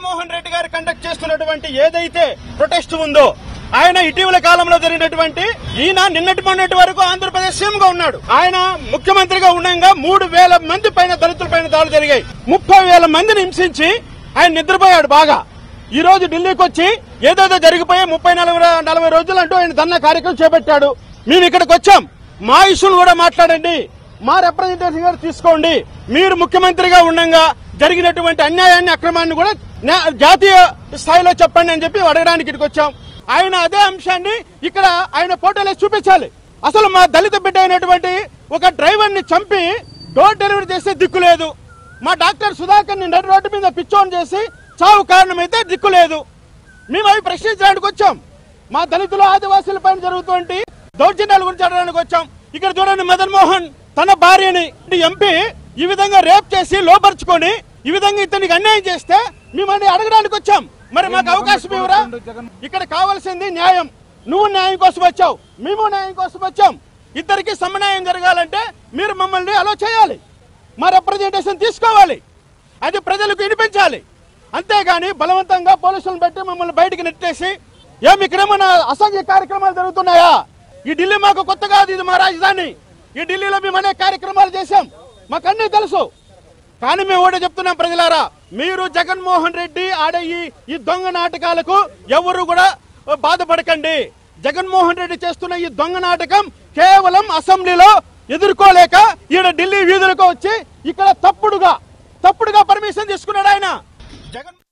జగన్మోహన్ రెడ్డి గారు కండక్ట్ చేస్తున్నటువంటి ఏదైతే ప్రొటెస్ట్ ఉందో ఆయన ఇటీవల కాలంలో జరిగినటువంటి ఈయన నిన్నటి మొన్నటి వరకు ఆంధ్రప్రదేశ్ సీఎం గా ఉన్నాడు ఆయన ముఖ్యమంత్రిగా ఉండగా మూడు వేల మంది పైన దళితుల పైన దాడులు జరిగాయి ముప్పై వేల మందిని హింసించి ఆయన నిద్రపోయాడు బాగా ఈ రోజు ఢిల్లీకి వచ్చి ఏదేదో జరిగిపోయి ముప్పై నలభై నలభై రోజులు అంటూ ఆయన ధర్నా కార్యక్రమం చేపట్టాడు మేము ఇక్కడికి వచ్చాం మా ఇష్యూలు కూడా మాట్లాడండి మా రిప్రజెంటేషన్ కూడా తీసుకోండి మీరు ముఖ్యమంత్రిగా ఉండగా జరిగినటువంటి అన్యాయాన్ని అక్రమాన్ని కూడా న్యా- జాతీయ స్థాయిలో చెప్పండి అని చెప్పి అడగడానికి ఇక్కడికి వచ్చాం ఆయన అదే అంశాన్ని ఇక్కడ ఆయన ఫోటోలో చూపించాలి అసలు మా దళిత బిడ్డ అయినటువంటి ఒక డ్రైవర్ ని చంపి డోర్ డెలివరీ చేస్తే దిక్కు లేదు మా డాక్టర్ సుధాకర్ ని నడి రోడ్డు మీద పిచ్చోన్ చేసి చావు కారణమైతే దిక్కు లేదు మేము అవి ప్రశ్నించడానికి వచ్చాం మా దళితులు ఆదివాసుల పైన జరుగుతున్నటువంటి దౌర్జన్యాల గురించి అడగడానికి వచ్చాం ఇక్కడ చూడండి మదన్ మోహన్ తన భార్యని ఎంపీ ఈ విధంగా రేప్ చేసి లోపరుచుకొని ఈ విధంగా ఇతనికి అన్యాయం చేస్తే మేము అన్ని అడగడానికి వచ్చాం మరి మాకు అవకాశం ఇవ్వరా ఇక్కడ కావాల్సింది న్యాయం నువ్వు న్యాయం కోసం వచ్చావు మేము న్యాయం కోసం వచ్చాం ఇద్దరికి సమన్యాయం జరగాలంటే మీరు మమ్మల్ని అలో చేయాలి మా రిప్రజెంటేషన్ తీసుకోవాలి అది ప్రజలకు వినిపించాలి అంతేగాని బలవంతంగా పోలీసులను పెట్టి మమ్మల్ని బయటికి నెట్టేసి ఏమి ఇక్కడేమన్నా అసంఖ్య కార్యక్రమాలు జరుగుతున్నాయా ఈ ఢిల్లీ మాకు కొత్త కాదు ఇది మా రాజధాని ఈ ఢిల్లీలో మేము అనేక కార్యక్రమాలు చేశాం మాకు అన్నీ తెలుసు కానీ మేము ఒకటే చెప్తున్నాం ప్రజలారా మీరు జగన్మోహన్ రెడ్డి ఆడే ఈ ఈ దొంగ నాటకాలకు ఎవరు కూడా బాధపడకండి జగన్మోహన్ రెడ్డి చేస్తున్న ఈ దొంగ నాటకం కేవలం అసెంబ్లీలో ఎదుర్కోలేక ఈడ ఢిల్లీ వీధులకు వచ్చి ఇక్కడ తప్పుడుగా తప్పుడుగా పర్మిషన్ తీసుకున్నాడు ఆయన జగన్